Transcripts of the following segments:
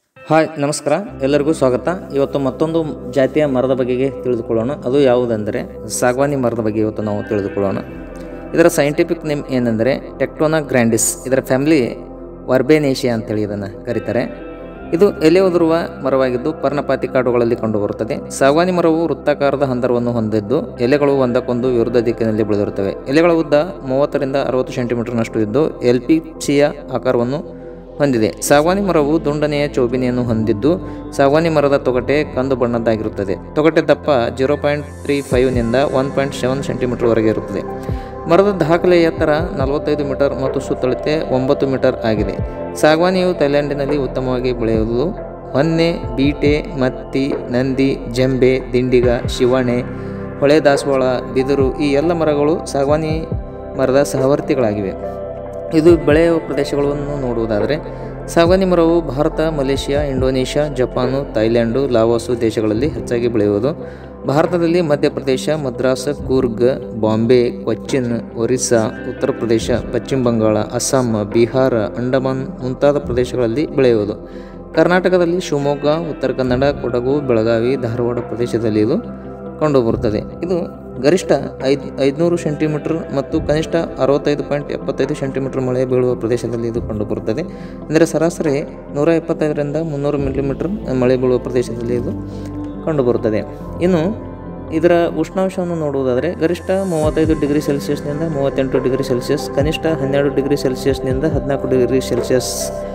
hi ನಮಸ್ಕಾರ ಎಲ್ಲರಿಗೂ ಸ್ವಾಗತ ಇವತ್ತು ಮತ್ತೊಂದು ಜಾತಿಯ ಮರದ ಬಗೆಗೆ ತಿಳಿದುಕೊಳ್ಳೋಣ ಅದು ಯಾವುದೆಂದರೆ ಸಾಗವಾನಿ ಮರದ ಬಗ್ಗೆ ಇವತ್ತು ನಾವು ತಿಳಿದುಕೊಳ್ಳೋಣ ಇದರ ಸೈಂಟಿಫಿಕ್ ನೇಮ್ ಏನೆಂದರೆ ಟೆಕ್ಟೋನಾ ಗ್ರ್ಯಾಂಡಿಸ್ ಇದರ ಫ್ಯಾಮಿಲಿ ವರ್ಬೇನೇಷಿಯಾ ಅಂತೇಳಿ ಇದನ್ನು ಕರೀತಾರೆ ಇದು ಎಲೆ ಉದುರುವ ಮರವಾಗಿದ್ದು ಪರ್ಣಪಾತಿ ಕಾಡುಗಳಲ್ಲಿ ಕಂಡುಬರುತ್ತದೆ ಸಾಗವಾನಿ ಮರವು ವೃತ್ತಾಕಾರದ ಹಂದರವನ್ನು ಹೊಂದಿದ್ದು ಎಲೆಗಳು ಒಂದಕ್ಕೊಂದು ವಿರುದ್ಧ ದಿಕ್ಕಿನಲ್ಲಿ ಬೆಳೆದಿರುತ್ತವೆ ಎಲೆಗಳ ಉದ್ದ ಮೂವತ್ತರಿಂದ ಅರವತ್ತು ಸೆಂಟಿಮೀಟರ್ನಷ್ಟು ಇದ್ದು ಎಲ್ ಪಿ ಸಿಯ ಆಕಾರವನ್ನು ಹೊಂದಿದೆ ಸಾಗವಾನಿ ಮರವು ದುಂಡನೆಯ ಚೌಬಿನಿಯನ್ನು ಹೊಂದಿದ್ದು ಸಾಗವಾನಿ ಮರದ ತೊಗಟೆ ಕಂದು ಬಣ್ಣದ್ದಾಗಿರುತ್ತದೆ ತೊಗಟೆ ದಪ್ಪ ಜೀರೋ ಪಾಯಿಂಟ್ ತ್ರೀ ಫೈವ್ನಿಂದ ಒನ್ ಪಾಯಿಂಟ್ ಸೆವೆನ್ ಸೆಂಟಿಮೀಟರ್ವರೆಗೆ ಇರುತ್ತದೆ ಮರದ ದಾಖಲೆ ಎತ್ತರ ನಲವತ್ತೈದು ಮೀಟರ್ ಮತ್ತು ಸುತ್ತಳತೆ ಒಂಬತ್ತು ಮೀಟರ್ ಆಗಿದೆ ಸಾಗವಾನಿಯು ಥೈಲ್ಯಾಂಡಿನಲ್ಲಿ ಉತ್ತಮವಾಗಿ ಬೆಳೆಯುವುದು ಹೊನ್ನೆ ಬೀಟೆ ಮತ್ತಿ ನಂದಿ ಜಂಬೆ ದಿಂಡಿಗ ಶಿವಣೆ ಹೊಳೆ ದಾಸವಾಳ ಬಿದಿರು ಈ ಎಲ್ಲ ಮರಗಳು ಸಾಗವಾನಿ ಮರದ ಸಹವರ್ತಿಗಳಾಗಿವೆ ಇದು ಬೆಳೆಯುವ ಪ್ರದೇಶಗಳನ್ನು ನೋಡುವುದಾದರೆ ಸಾಗವಾನಿ ಮರವು ಭಾರತ Malaysia Indonesia Japan Thailand Laos ದೇಶಗಳಲ್ಲಿ ಹೆಚ್ಚಾಗಿ ಬೆಳೆಯುವುದು ಭಾರತದಲ್ಲಿ ಮಧ್ಯಪ್ರದೇಶ ಮದ್ರಾಸ್ ಕೂರ್ಗ್ ಬಾಂಬೆ ಕೊಚ್ಚಿನ್ ಒರಿಸ್ಸಾ ಉತ್ತರ ಪ್ರದೇಶ ಪಶ್ಚಿಮ ಬಂಗಾಳ ಅಸ್ಸಾಂ ಬಿಹಾರ ಅಂಡಮಾನ್ ಮುಂತಾದ ಪ್ರದೇಶಗಳಲ್ಲಿ ಬೆಳೆಯುವುದು ಕರ್ನಾಟಕದಲ್ಲಿ ಶಿವಮೊಗ್ಗ ಉತ್ತರ ಕನ್ನಡ ಕೊಡಗು ಬೆಳಗಾವಿ ಧಾರವಾಡ ಪ್ರದೇಶದಲ್ಲಿ ಇದು ಕಂಡುಬರುತ್ತದೆ ಇದು ಗರಿಷ್ಠ ಐದು ಐದುನೂರು ಸೆಂಟಿಮೀಟರ್ ಮತ್ತು ಕನಿಷ್ಠ ಅರವತ್ತೈದು ಪಾಯಿಂಟ್ ಎಪ್ಪತ್ತೈದು ಸೆಂಟಿಮೀಟರ್ ಮಳೆ ಬೀಳುವ ಪ್ರದೇಶದಲ್ಲಿ ಇದು ಕಂಡುಬರುತ್ತದೆ ಅಂದರೆ ಸರಾಸರಿ ನೂರ ಎಪ್ಪತ್ತೈದರಿಂದ ಮುನ್ನೂರು ಮಿಲಿಮೀಟರ್ ಮಳೆ ಬೀಳುವ ಪ್ರದೇಶದಲ್ಲಿ ಇದು ಕಂಡುಬರುತ್ತದೆ ಇನ್ನು ಇದರ ಉಷ್ಣಾಂಶವನ್ನು ನೋಡುವುದಾದರೆ ಗರಿಷ್ಠ ಮೂವತ್ತೈದು ಡಿಗ್ರಿ ಸೆಲ್ಸಿಯಸ್ನಿಂದ ಮೂವತ್ತೆಂಟು ಡಿಗ್ರಿ ಸೆಲ್ಸಿಯಸ್ ಕನಿಷ್ಠ ಹನ್ನೆರಡು ಡಿಗ್ರಿ ಸೆಲ್ಸಿಯಸ್ನಿಂದ ಹದಿನಾಲ್ಕು ಡಿಗ್ರಿ ಸೆಲ್ಸಿಯಸ್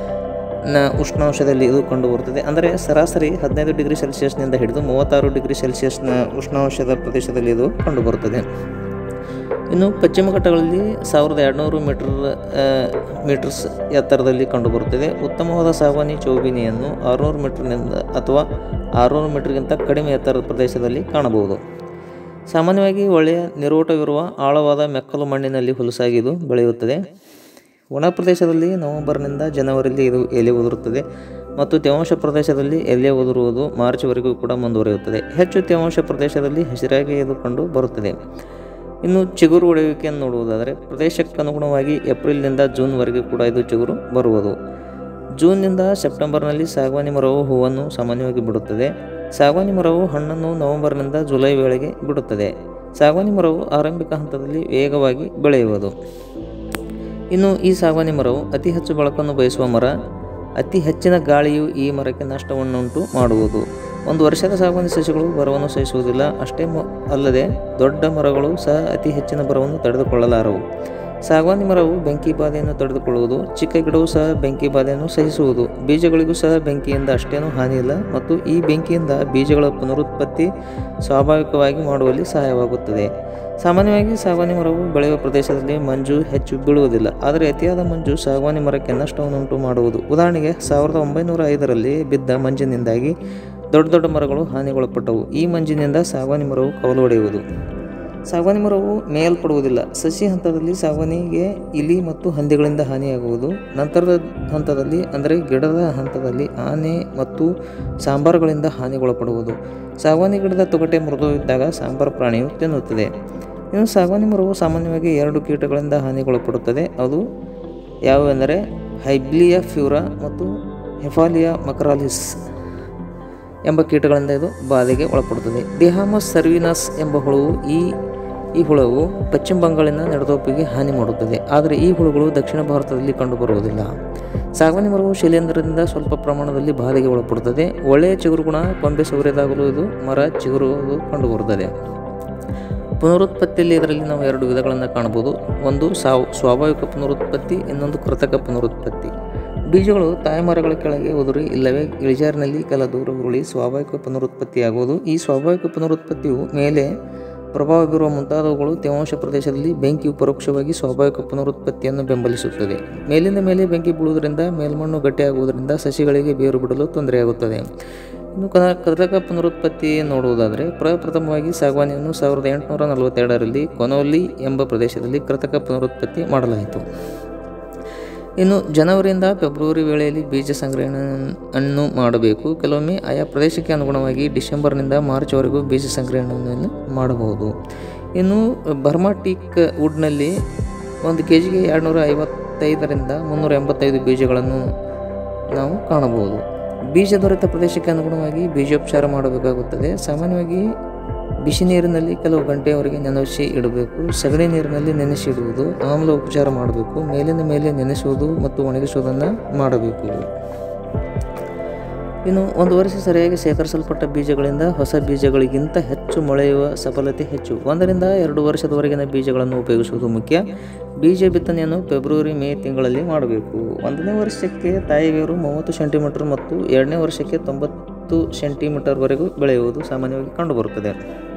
ನ ಉಷ್ಣಾಂಶದಲ್ಲಿ ಇದು ಕಂಡುಬರುತ್ತದೆ ಅಂದರೆ ಸರಾಸರಿ ಹದಿನೈದು ಡಿಗ್ರಿ ಸೆಲ್ಸಿಯಸ್ನಿಂದ ಹಿಡಿದು ಮೂವತ್ತಾರು ಡಿಗ್ರಿ ಸೆಲ್ಸಿಯಸ್ನ ಉಷ್ಣಾಂಶದ ಪ್ರದೇಶದಲ್ಲಿ ಇದು ಕಂಡುಬರುತ್ತದೆ ಇನ್ನು ಪಶ್ಚಿಮ ಘಟ್ಟಗಳಲ್ಲಿ ಸಾವಿರದ ಎರಡುನೂರು ಮೀಟರ್ ಮೀಟರ್ಸ್ ಎತ್ತರದಲ್ಲಿ ಕಂಡುಬರುತ್ತದೆ ಉತ್ತಮವಾದ ಸಾಗವಾನಿ ಚೌಬಿನಿಯನ್ನು ಆರುನೂರು ಮೀಟರ್ನಿಂದ ಅಥವಾ ಆರುನೂರು ಮೀಟರ್ಗಿಂತ ಕಡಿಮೆ ಎತ್ತರದ ಪ್ರದೇಶದಲ್ಲಿ ಕಾಣಬಹುದು ಸಾಮಾನ್ಯವಾಗಿ ಒಳ್ಳೆಯ ನಿರೋಟವಿರುವ ಆಳವಾದ ಮೆಕ್ಕಲು ಮಣ್ಣಿನಲ್ಲಿ ಹುಲಸಾಗಿ ಇದು ಬೆಳೆಯುತ್ತದೆ ಒಣ ಪ್ರದೇಶದಲ್ಲಿ ನವೆಂಬರ್ನಿಂದ ಜನವರಿಯಲ್ಲಿ ಇದು ಎಲೆ ಉದುರುತ್ತದೆ ಮತ್ತು ತೇವಾಂಶ ಪ್ರದೇಶದಲ್ಲಿ ಎಲೆ ಉದುರುವುದು ಮಾರ್ಚ್ವರೆಗೂ ಕೂಡ ಮುಂದುವರಿಯುತ್ತದೆ ಹೆಚ್ಚು ತೇವಾಂಶ ಪ್ರದೇಶದಲ್ಲಿ ಹಸಿರಾಗಿ ಇದು ಕಂಡು ಬರುತ್ತದೆ ಇನ್ನು ಚಿಗುರು ಒಡೆಯುವಿಕೆಯನ್ನು ನೋಡುವುದಾದರೆ ಪ್ರದೇಶಕ್ಕೆ ಅನುಗುಣವಾಗಿ ಏಪ್ರಿಲ್ನಿಂದ ಜೂನ್ವರೆಗೆ ಕೂಡ ಇದು ಚಿಗುರು ಬರುವುದು ಜೂನ್ನಿಂದ ಸೆಪ್ಟೆಂಬರ್ನಲ್ಲಿ ಸಾಗವಾನಿ ಮರವು ಹೂವನ್ನು ಸಾಮಾನ್ಯವಾಗಿ ಬಿಡುತ್ತದೆ ಸಾಗವಾನಿ ಮರವು ಹಣ್ಣನ್ನು ನವೆಂಬರ್ನಿಂದ ಜುಲೈ ವೇಳೆಗೆ ಬಿಡುತ್ತದೆ ಸಾಗವಾನಿ ಮರವು ಆರಂಭಿಕ ಹಂತದಲ್ಲಿ ವೇಗವಾಗಿ ಬೆಳೆಯುವುದು ಇನ್ನು ಈ ಸಾಗವಾನಿ ಮರವು ಅತಿ ಹೆಚ್ಚು ಬೆಳಕನ್ನು ಬಯಸುವ ಮರ ಅತಿ ಹೆಚ್ಚಿನ ಗಾಳಿಯು ಈ ಮರಕ್ಕೆ ನಷ್ಟವನ್ನುಂಟು ಮಾಡುವುದು ಒಂದು ವರ್ಷದ ಸಾಗವಾನಿ ಸಸ್ಯಗಳು ಬರವನ್ನು ಸಹಿಸುವುದಿಲ್ಲ ಅಷ್ಟೇ ಮ ಅಲ್ಲದೆ ದೊಡ್ಡ ಮರಗಳು ಸಹ ಅತಿ ಹೆಚ್ಚಿನ ಬರವನ್ನು ತಡೆದುಕೊಳ್ಳಲಾರವು ಸಾಗವಾನಿ ಮರವು ಬೆಂಕಿ ಬಾಧೆಯನ್ನು ತಡೆದುಕೊಳ್ಳುವುದು ಚಿಕ್ಕ ಗಿಡವು ಸಹ ಬೆಂಕಿ ಬಾಧೆಯನ್ನು ಸಹಿಸುವುದು ಬೀಜಗಳಿಗೂ ಸಹ ಬೆಂಕಿಯಿಂದ ಅಷ್ಟೇನೂ ಹಾನಿಯಿಲ್ಲ ಮತ್ತು ಈ ಬೆಂಕಿಯಿಂದ ಬೀಜಗಳ ಪುನರುತ್ಪತ್ತಿ ಸ್ವಾಭಾವಿಕವಾಗಿ ಮಾಡುವಲ್ಲಿ ಸಹಾಯವಾಗುತ್ತದೆ ಸಾಮಾನ್ಯವಾಗಿ ಸಾಗವಾನಿ ಮರವು ಬೆಳೆಯುವ ಪ್ರದೇಶದಲ್ಲಿ ಮಂಜು ಹೆಚ್ಚು ಬೀಳುವುದಿಲ್ಲ ಆದರೆ ಅತಿಯಾದ ಮಂಜು ಸಾಗವಾನಿ ಮರಕ್ಕೆ ನಷ್ಟವನ್ನುಂಟು ಮಾಡುವುದು ಉದಾಹರಣೆಗೆ ಸಾವಿರದ ಒಂಬೈನೂರ ಐದರಲ್ಲಿ ಬಿದ್ದ ಮಂಜಿನಿಂದಾಗಿ ದೊಡ್ಡ ದೊಡ್ಡ ಮರಗಳು ಹಾನಿಗೊಳಪಟ್ಟವು ಈ ಮಂಜಿನಿಂದ ಸಾಗವಾನಿ ಮರವು ಕವಲು ಹೊಡೆಯುವುದು ಸಾಗವಾನಿ ಮರವು ಮೇಯಲ್ಪಡುವುದಿಲ್ಲ ಸಸಿ ಹಂತದಲ್ಲಿ ಸಾಗವಾನಿಗೆ ಇಲಿ ಮತ್ತು ಹಂದಿಗಳಿಂದ ಹಾನಿಯಾಗುವುದು ನಂತರದ ಹಂತದಲ್ಲಿ ಅಂದರೆ ಗಿಡದ ಹಂತದಲ್ಲಿ ಆನೆ ಮತ್ತು ಸಾಂಬಾರುಗಳಿಂದ ಹಾನಿಗೊಳಪಡುವುದು ಸಾಗವಾನಿ ಗಿಡದ ತೊಗಟೆ ಮೃದು ಇದ್ದಾಗ ಸಾಂಬಾರು ಪ್ರಾಣಿಯು ತಿನ್ನುತ್ತದೆ ಇನ್ನು ಸಾಗವಾನಿ ಮರವು ಸಾಮಾನ್ಯವಾಗಿ ಎರಡು ಕೀಟಗಳಿಂದ ಹಾನಿಗೊಳಪಡುತ್ತದೆ ಅದು ಯಾವುವೆಂದರೆ ಹೈಬ್ಲಿಯಾ ಫ್ಯೂರಾ ಮತ್ತು ಹೆಫಾಲಿಯಾ ಮಕರಾಲಿಸ್ ಎಂಬ ಕೀಟಗಳಿಂದ ಇದು ಬಾಧೆಗೆ ಒಳಪಡುತ್ತದೆ ದಿಹಾಮಸ್ ಸರ್ವಿನಸ್ ಎಂಬ ಹುಳುವು ಈ ಈ ಹುಳವು ಪಶ್ಚಿಮ ಬಂಗಾಳಿನ ನೆಡದೋಪಿಗೆ ಹಾನಿ ಮಾಡುತ್ತದೆ ಆದರೆ ಈ ಹುಳುಗಳು ದಕ್ಷಿಣ ಭಾರತದಲ್ಲಿ ಕಂಡುಬರುವುದಿಲ್ಲ ಸಾಗವಾನಿ ಮರವು ಶಿಲೇಂಧ್ರದಿಂದ ಸ್ವಲ್ಪ ಪ್ರಮಾಣದಲ್ಲಿ ಬಾಧೆಗೆ ಒಳಪಡುತ್ತದೆ ಒಳ್ಳೆಯ ಚಿಗುರುಗುಣ ಕೊಂಬೆ ಸೌರ್ಯದಾಗಲೂ ಇದು ಮರ ಚಿಗುರುವುದು ಕಂಡುಬರುತ್ತದೆ ಪುನರುತ್ಪತ್ತಿಯಲ್ಲಿ ಇದರಲ್ಲಿ ನಾವು ಎರಡು ವಿಧಗಳನ್ನು ಕಾಣಬಹುದು ಒಂದು ಸಾವ್ ಸ್ವಾಭಾವಿಕ ಪುನರುತ್ಪತ್ತಿ ಇನ್ನೊಂದು ಕೃತಕ ಪುನರುತ್ಪತ್ತಿ ಬೀಜಗಳು ತಾಯಿಮರಗಳ ಕೆಳಗೆ ಉದುರಿ ಇಲ್ಲವೇ ಇಳಿಜಾರಿನಲ್ಲಿ ಕೆಲ ದೂರ ಉರುಳಿ ಸ್ವಾಭಾವಿಕ ಪುನರುತ್ಪತ್ತಿಯಾಗುವುದು ಈ ಸ್ವಾಭಾವಿಕ ಪುನರುತ್ಪತ್ತಿಯು ಮೇಲೆ ಪ್ರಭಾವ ಬೀರುವ ಮುಂತಾದವುಗಳು ತೇವಾಂಶ ಪ್ರದೇಶದಲ್ಲಿ ಬೆಂಕಿಯು ಪರೋಕ್ಷವಾಗಿ ಸ್ವಾಭಾವಿಕ ಪುನರುತ್ಪತ್ತಿಯನ್ನು ಬೆಂಬಲಿಸುತ್ತದೆ ಮೇಲಿಂದ ಮೇಲೆ ಬೆಂಕಿ ಬೀಳುವುದರಿಂದ ಮೇಲ್ಮಣ್ಣು ಗಟ್ಟಿಯಾಗುವುದರಿಂದ ಸಸಿಗಳಿಗೆ ಬೇರು ಬಿಡಲು ತೊಂದರೆಯಾಗುತ್ತದೆ ಇನ್ನು ಕನ ಕೃತಕ ಪುನರುತ್ಪತ್ತಿ ನೋಡುವುದಾದರೆ ಪ್ರಪ್ರಥಮವಾಗಿ ಸಾಗವಾನಿಯನ್ನು ಸಾವಿರದ ಎಂಟುನೂರ ನಲವತ್ತೆರಡರಲ್ಲಿ ಕೊನೋಲಿ ಎಂಬ ಪ್ರದೇಶದಲ್ಲಿ ಕೃತಕ ಪುನರುತ್ಪತ್ತಿ ಮಾಡಲಾಯಿತು ಇನ್ನು ಜನವರಿಯಿಂದ ಫೆಬ್ರವರಿ ವೇಳೆಯಲ್ಲಿ ಬೀಜ ಸಂಗ್ರಹಣೆಯನ್ನು ಮಾಡಬೇಕು ಕೆಲವೊಮ್ಮೆ ಆಯಾ ಪ್ರದೇಶಕ್ಕೆ ಅನುಗುಣವಾಗಿ ಡಿಸೆಂಬರ್ನಿಂದ ಮಾರ್ಚ್ವರೆಗೂ ಬೀಜ ಸಂಗ್ರಹಣೆಯನ್ನು ಮಾಡಬಹುದು ಇನ್ನು ಬರ್ಮಾಟಿಕ್ ವುಡ್ನಲ್ಲಿ ಒಂದು ಕೆ ಜಿಗೆ ಎರಡುನೂರ ಐವತ್ತೈದರಿಂದ ಮುನ್ನೂರ ಎಂಬತ್ತೈದು ಬೀಜಗಳನ್ನು ನಾವು ಕಾಣಬಹುದು ಬೀಜ ದೊರೆತ ಪ್ರದೇಶಕ್ಕೆ ಅನುಗುಣವಾಗಿ ಬೀಜೋಪಚಾರ ಮಾಡಬೇಕಾಗುತ್ತದೆ ಸಾಮಾನ್ಯವಾಗಿ ಬಿಸಿ ನೀರಿನಲ್ಲಿ ಕೆಲವು ಗಂಟೆಯವರೆಗೆ ನೆನೆಸಿ ಇಡಬೇಕು ಸಗಣಿ ನೀರಿನಲ್ಲಿ ನೆನೆಸಿ ಇಡುವುದು ಆಮ್ಲ ಉಪಚಾರ ಮಾಡಬೇಕು ಮೇಲಿನ ಮೇಲೆ ನೆನೆಸುವುದು ಮತ್ತು ಒಣಗಿಸುವುದನ್ನು ಮಾಡಬೇಕು ಇನ್ನು ಒಂದು ವರ್ಷ ಸರಿಯಾಗಿ ಶೇಖರಿಸಲ್ಪಟ್ಟ ಬೀಜಗಳಿಂದ ಹೊಸ ಬೀಜಗಳಿಗಿಂತ ಹೆಚ್ಚು ಮೊಳೆಯುವ ಸಫಲತೆ ಹೆಚ್ಚು ಒಂದರಿಂದ ಎರಡು ವರ್ಷದವರೆಗಿನ ಬೀಜಗಳನ್ನು ಉಪಯೋಗಿಸುವುದು ಮುಖ್ಯ ಬೀಜ ಬಿತ್ತನೆಯನ್ನು ಫೆಬ್ರವರಿ ಮೇ ತಿಂಗಳಲ್ಲಿ ಮಾಡಬೇಕು ಒಂದನೇ ವರ್ಷಕ್ಕೆ ತಾಯಿ ಬೇರು ಮೂವತ್ತು ಸೆಂಟಿಮೀಟರ್ ಮತ್ತು ಎರಡನೇ ವರ್ಷಕ್ಕೆ ತೊಂಬತ್ತು ಸೆಂಟಿಮೀಟರ್ವರೆಗೂ ಬೆಳೆಯುವುದು ಸಾಮಾನ್ಯವಾಗಿ ಕಂಡುಬರುತ್ತದೆ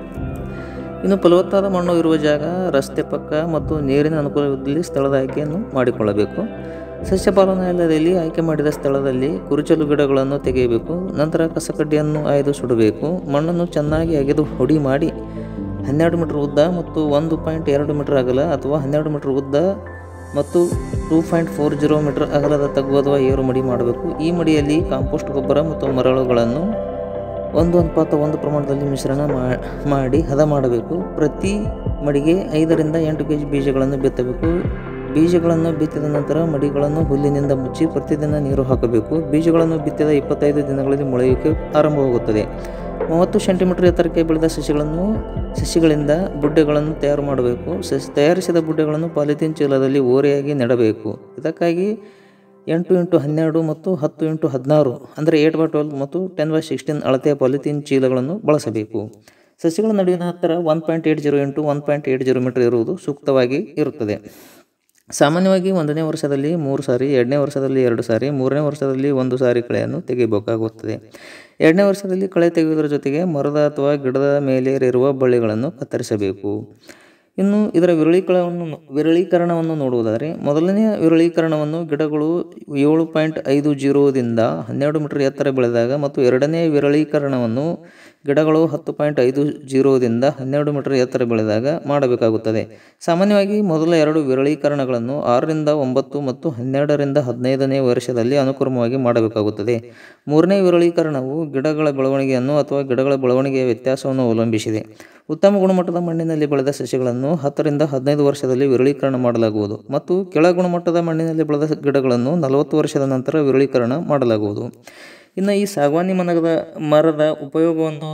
ಇನ್ನು ಫಲವತ್ತಾದ ಮಣ್ಣು ಇರುವ ಜಾಗ ರಸ್ತೆ ಪಕ್ಕ ಮತ್ತು ನೀರಿನ ಅನುಕೂಲವಿದ್ದಲ್ಲಿ ಸ್ಥಳದ ಆಯ್ಕೆಯನ್ನು ಮಾಡಿಕೊಳ್ಳಬೇಕು ಸಸ್ಯ ಪಾಲನಾಲಯದಲ್ಲಿ ಆಯ್ಕೆ ಮಾಡಿದ ಸ್ಥಳದಲ್ಲಿ ಕುರುಚಲು ಗಿಡಗಳನ್ನು ತೆಗೆಯಬೇಕು ನಂತರ ಕಸಕಡ್ಡಿಯನ್ನು ಆಯ್ದು ಸುಡಬೇಕು ಮಣ್ಣನ್ನು ಚೆನ್ನಾಗಿ ಅಗೆದು ಹೊಡಿ ಮಾಡಿ ಹನ್ನೆರಡು ಮೀಟರ್ ಉದ್ದ ಮತ್ತು ಒಂದು ಪಾಯಿಂಟ್ ಎರಡು ಮೀಟರ್ ಅಗಲ ಅಥವಾ ಹನ್ನೆರಡು ಮೀಟರ್ ಉದ್ದ ಮತ್ತು two point four zero metre ಅಗಲದ ತಗ್ಗು ಅಥವಾ ಏರು ಮಡಿ ಮಾಡಬೇಕು ಈ ಮಡಿಯಲ್ಲಿ ಕಾಂಪೋಸ್ಟ್ ಗೊಬ್ಬರ ಮತ್ತು ಮರಳುಗಳನ್ನು ಒಂದು ಅನುಪಾತ ಒಂದು ಪ್ರಮಾಣದಲ್ಲಿ ಮಿಶ್ರಣ ಮಾ- ಮಾಡಿ ಹದ ಮಾಡಬೇಕು ಪ್ರತಿ ಮಡಿಗೆ ಐದರಿಂದ ಎಂಟು ಕೆ ಜಿ ಬೀಜಗಳನ್ನು ಬಿತ್ತಬೇಕು ಬೀಜಗಳನ್ನು ಬಿತ್ತಿದ ನಂತರ ಮಡಿಗಳನ್ನು ಹುಲ್ಲಿನಿಂದ ಮುಚ್ಚಿ ಪ್ರತಿದಿನ ನೀರು ಹಾಕಬೇಕು ಬೀಜಗಳನ್ನು ಬಿತ್ತಿದ ಇಪ್ಪತ್ತೈದು ದಿನಗಳಲ್ಲಿ ಮೊಳೆಯುವಿಕೆ ಆರಂಭವಾಗುತ್ತದೆ ಮೂವತ್ತು ಸೆಂಟಿಮೀಟರ್ ಎತ್ತರಕ್ಕೆ ಬೆಳೆದ ಸಸಿಗಳನ್ನು ಸಸಿಗಳಿಂದ ಬುಡ್ಡೆಗಳನ್ನು ತಯಾರು ಮಾಡಬೇಕು ಸಸಿ ತಯಾರಿಸಿದ ಬುಡ್ಡೆಗಳನ್ನು ಪಾಲಿಥೀನ್ ಚೀಲದಲ್ಲಿ ಓರೆಯಾಗಿ ನೆಡಬೇಕು ಇದಕ್ಕಾಗಿ ಎಂಟು ಇಂಟು ಹನ್ನೆರಡು ಮತ್ತು ಹತ್ತು ಇಂಟು ಹದಿನಾರು ಅಂದರೆ ಏಟ್ ಬೈ ಟ್ವೆಲ್ ಮತ್ತು ಟೆನ್ ಬೈ ಸಿಕ್ಸ್ಟೀನ್ ಅಳತೆಯ ಪಾಲಿಥೀನ್ ಚೀಲಗಳನ್ನು ಬಳಸಬೇಕು ಸಸಿಗಳ ನಡುವಿನ ಹತ್ತಿರ one point eight zero into one point eight zero metre ಇರುವುದು ಸೂಕ್ತವಾಗಿ ಇರುತ್ತದೆ ಸಾಮಾನ್ಯವಾಗಿ ಒಂದನೇ ವರ್ಷದಲ್ಲಿ ಮೂರು ಸಾರಿ ಎರಡನೇ ವರ್ಷದಲ್ಲಿ ಎರಡು ಸಾರಿ ಮೂರನೇ ವರ್ಷದಲ್ಲಿ ಒಂದು ಸಾರಿ ಕಳೆಯನ್ನು ತೆಗೆಯಬೇಕಾಗುತ್ತದೆ ಎರಡನೇ ವರ್ಷದಲ್ಲಿ ಕಳೆ ತೆಗೆಯುವುದರ ಜೊತೆಗೆ ಮರದ ಅಥವಾ ಗಿಡದ ಮೇಲೆ ಇರುವ ಬಳ್ಳಿಗಳನ್ನು ಕತ್ತರಿಸಬೇಕು ಇನ್ನು ಇದರ ವಿರಳೀಕರಣವನ್ನು ವಿರಳೀಕರಣವನ್ನು ನೋಡುವುದಾದರೆ ಮೊದಲನೆಯ ವಿರಳೀಕರಣವನ್ನು ಗಿಡಗಳು ಏಳು ಪಾಯಿಂಟ್ ಐದು ಜೀರೋದಿಂದ ಹನ್ನೆರಡು ಮೀಟರ್ ಎತ್ತರ ಬೆಳೆದಾಗ ಮತ್ತು ಎರಡನೇ ವಿರಳೀಕರಣವನ್ನು ಗಿಡಗಳು ಹತ್ತು ಪಾಯಿಂಟ್ ಐದು ಜೀರೋದಿಂದ ಹನ್ನೆರಡು ಮೀಟರ್ ಎತ್ತರ ಬೆಳೆದಾಗ ಮಾಡಬೇಕಾಗುತ್ತದೆ ಸಾಮಾನ್ಯವಾಗಿ ಮೊದಲ ಎರಡು ವಿರಳೀಕರಣಗಳನ್ನು ಆರರಿಂದ ಒಂಬತ್ತು ಮತ್ತು ಹನ್ನೆರಡರಿಂದ ಹದಿನೈದನೇ ವರ್ಷದಲ್ಲಿ ಅನುಕ್ರಮವಾಗಿ ಮಾಡಬೇಕಾಗುತ್ತದೆ ಮೂರನೇ ವಿರಳೀಕರಣವು ಗಿಡಗಳ ಬೆಳವಣಿಗೆಯನ್ನು ಅಥವಾ ಗಿಡಗಳ ಬೆಳವಣಿಗೆಯ ವ್ಯತ್ಯಾಸವನ್ನು ಅವಲಂಬಿಸಿದೆ ಉತ್ತಮ ಗುಣಮಟ್ಟದ ಮಣ್ಣಿನಲ್ಲಿ ಬೆಳೆದ ಸಸ್ಯಗಳನ್ನು ಹತ್ತರಿಂದ ಹದಿನೈದು ವರ್ಷದಲ್ಲಿ ವಿರಳೀಕರಣ ಮಾಡಲಾಗುವುದು ಮತ್ತು ಕೆಳ ಗುಣಮಟ್ಟದ ಮಣ್ಣಿನಲ್ಲಿ ಬೆಳೆದ ಗಿಡಗಳನ್ನು ನಲವತ್ತು ವರ್ಷದ ನಂತರ ವಿರಳೀಕರಣ ಮಾಡಲಾಗುವುದು ಇನ್ನು ಈ ಸಾಗವಾನಿ ಮನಗದ ಮರದ ಉಪಯೋಗವನ್ನು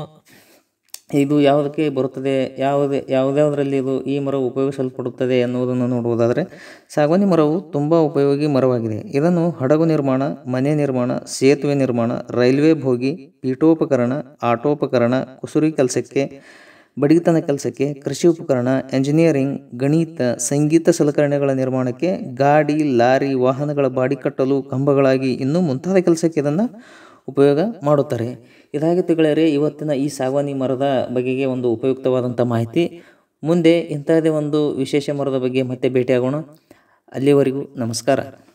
ಇದು ಯಾವುದಕ್ಕೆ ಬರುತ್ತದೆ ಯಾವುದೇ ಯಾವುದ್ಯಾವುದರಲ್ಲಿ ಇದು ಈ ಮರ ಉಪಯೋಗಿಸಲ್ಪಡುತ್ತದೆ ಎನ್ನುವುದನ್ನು ನೋಡುವುದಾದರೆ ಸಾಗವಾನಿ ಮರವು ತುಂಬ ಉಪಯೋಗಿ ಮರವಾಗಿದೆ ಇದನ್ನು ಹಡಗು ನಿರ್ಮಾಣ ಮನೆ ನಿರ್ಮಾಣ ಸೇತುವೆ ನಿರ್ಮಾಣ ರೈಲ್ವೆ ಭೋಗಿ ಪೀಠೋಪಕರಣ ಆಟೋಪಕರಣ ಕುಸುರಿ ಕೆಲಸಕ್ಕೆ ಬಡಗಿತನ ಕೆಲಸಕ್ಕೆ ಕೃಷಿ ಉಪಕರಣ ಎಂಜಿನಿಯರಿಂಗ್ ಗಣಿತ ಸಂಗೀತ ಸಲಕರಣೆಗಳ ನಿರ್ಮಾಣಕ್ಕೆ ಗಾಡಿ ಲಾರಿ ವಾಹನಗಳ ಬಾಡಿ ಕಟ್ಟಲು ಕಂಬಗಳಾಗಿ ಇನ್ನೂ ಮುಂತಾದ ಕೆಲಸಕ್ಕೆ ಇದನ್ನು ಉಪಯೋಗ ಮಾಡುತ್ತಾರೆ ಇದಾಗಿ ತಿಗಳರೆ ಇವತ್ತಿನ ಈ ಸಾಗವಾನಿ ಮರದ ಬಗೆಗೆ ಒಂದು ಉಪಯುಕ್ತವಾದಂಥ ಮಾಹಿತಿ ಮುಂದೆ ಇಂಥದೇ ಒಂದು ವಿಶೇಷ ಮರದ ಬಗ್ಗೆ ಮತ್ತೆ ಭೇಟಿಯಾಗೋಣ ಅಲ್ಲಿಯವರೆಗೂ ನಮಸ್ಕಾರ